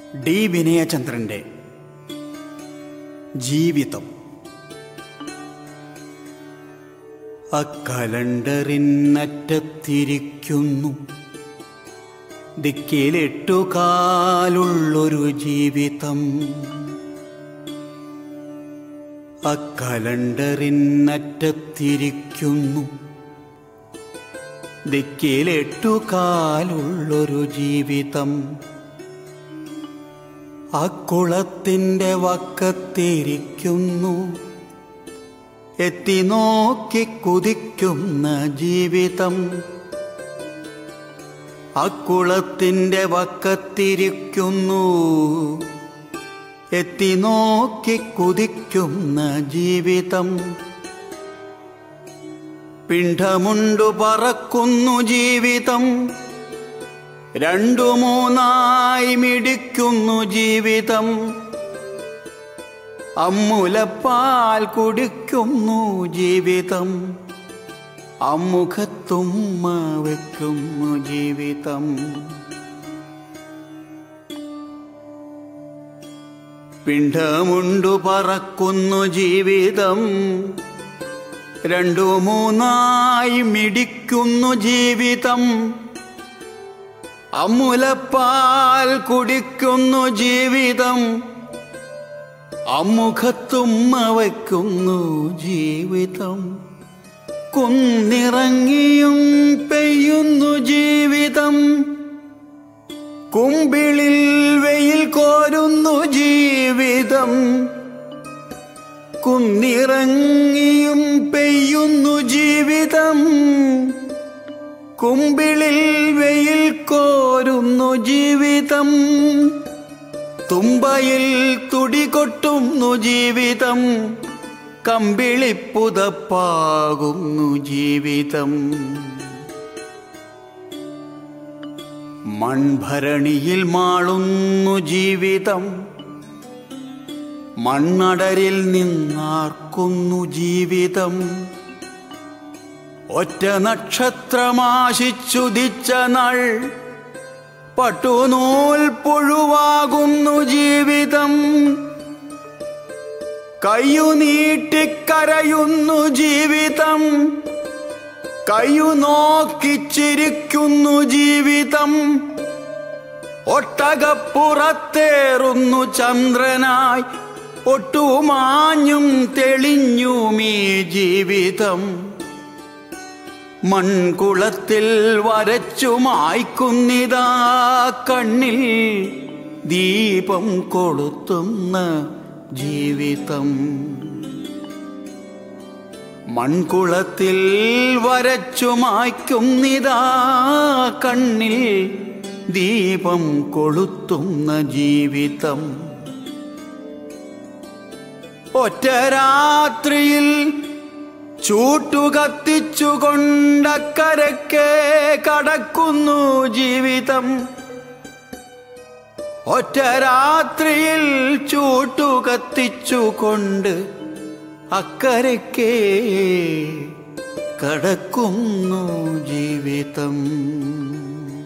D വിനയചന്ദ്രന്റെ ജീവിതം അക്കലണ്ടറിനറ്റത്തിരിക്കുന്നു ദിക്കിലെട്ടു കാലുള്ളൊരു ജീവിതം അക്കലണ്ടറിനറ്റത്തിരിക്കുന്നു ദിക്കിലെട്ടു കാലുള്ളൊരു ജീവിതം അക്കുളത്തിൻ്റെ വക്കത്തിരിക്കുന്നു എത്തി നോക്കി കുതിക്കുന്ന ജീവിതം അക്കുളത്തിൻ്റെ വക്കത്തിരിക്കുന്നു എത്തി നോക്കി കുതിക്കുന്ന ജീവിതം പിണ്ഡമുണ്ടു പറക്കുന്നു ജീവിതം രണ്ടു മൂന്നായി മിടിക്കുന്നു ജീവിതം അമ്മുലപ്പാൽ കുടിക്കുന്നു ജീവിതം അമ്മുഖത്തുമ്മ വെക്കുന്നു ജീവിതം പിണ്ഡമുണ്ടു പറക്കുന്നു ജീവിതം രണ്ടു മൂന്നായി മിടിക്കുന്നു ജീവിതം അമുലപ്പാൽ കുടിക്കുന്നു ജീവിതം അമ്മുഖത്തുമ്മ വയ്ക്കുന്നു ജീവിതം കുന്നിറങ്ങിയും പെയ്യുന്നു ജീവിതം കുമ്പിളിൽ വെയിൽ കോരുന്നു ജീവിതം കുന്നിറങ്ങിയും പെയ്യുന്നു ജീവിതം കുമ്പിളിൽ വെയിൽ കോരുന്നു ജീവിതം തുമ്പയിൽ തുടികൊട്ടുന്നു ജീവിതം കമ്പിളിപ്പുതപ്പാകുന്നു ജീവിതം മൺഭരണിയിൽ മാളുന്നു ജീവിതം മണ്ണടരിൽ നിന്നാർക്കുന്നു ജീവിതം ഒറ്റ നക്ഷത്രമാശിച്ചുദിച്ച നാൾ പട്ടുനൂൽ പുഴുവാകുന്നു ജീവിതം കയ്യു നീട്ടിക്കരയുന്നു ജീവിതം കയ്യു നോക്കിച്ചിരിക്കുന്നു ജീവിതം ഒട്ടകപ്പുറത്തേറുന്നു ചന്ദ്രനായി ഒട്ടുമാഞ്ഞും തെളിഞ്ഞുമീ ജീവിതം മൺകുളത്തിൽ വരച്ചു മായ്ക്കുന്നിതാ കണ്ണിൽ ദീപം കൊളുത്തുന്ന ജീവിതം മൺകുളത്തിൽ വരച്ചു മായ്ക്കുന്നിതാ കണ്ണിൽ ദീപം കൊളുത്തുന്ന ജീവിതം ഒറ്റ രാത്രിയിൽ ചൂട്ടുകത്തിച്ചുകൊണ്ടക്കരക്കെ കടക്കുന്നു ജീവിതം ഒറ്റ രാത്രിയിൽ ചൂട്ടുകത്തിച്ചുകൊണ്ട് അക്കരക്കെ കടക്കുന്നു ജീവിതം